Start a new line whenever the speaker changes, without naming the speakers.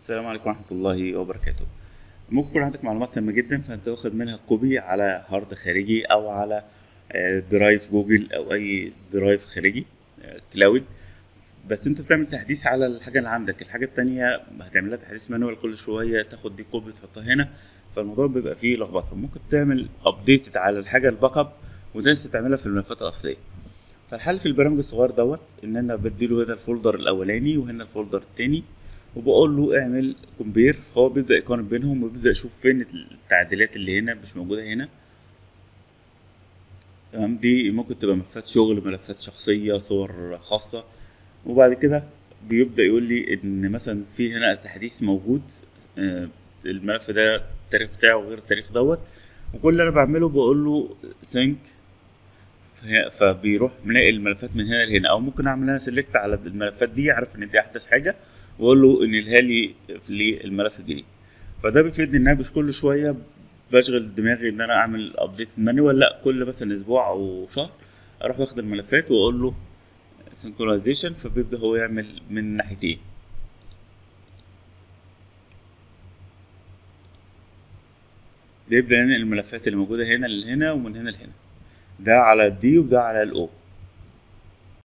السلام عليكم ورحمة الله وبركاته ممكن يكون عندك معلومات مهمة جدا فانت واخد منها كوبي على هارد خارجي او على آه، درايف جوجل او اي درايف خارجي آه، كلاود بس انت بتعمل تحديث على الحاجة اللي عندك الحاجة التانية هتعملها تحديث مانوال كل شوية تاخد دي كوبي تحطها هنا فالموضوع بيبقى فيه لخبطة ممكن تعمل ابديت على الحاجة الباك اب وده لسه تعملها في الملفات الأصلية فالحل في البرنامج الصغير دوت ان انا بديله هنا الفولدر الاولاني وهنا الفولدر التاني وبقول له اعمل كومبير فهو بيبدا يقارن بينهم وبيبدا يشوف فين التعديلات اللي هنا مش موجوده هنا تمام دي ممكن تبقى ملفات شغل ملفات شخصيه صور خاصه وبعد كده بيبدا يقول لي ان مثلا في هنا تحديث موجود آه، الملف ده التاريخ بتاعه غير التاريخ دوت وكل اللي انا بعمله بقول له سينك فهي- فبيروح منقل الملفات من هنا لهنا او ممكن اعمل انا سيلكت على الملفات دي اعرف ان دي احدث حاجه واقول له انقلها لي للملف الجديد فده بيفيدني ان انا مش كل شويه بشغل دماغي ان انا اعمل ابديت مانيوال لا كل مثلا اسبوع او شهر اروح واخد الملفات واقول له سنكرونايزيشن فبيبدا هو يعمل من ناحيتين بيبدا ينقل الملفات اللي موجوده هنا لهنا ومن هنا لهنا ده على الدي وده على الاو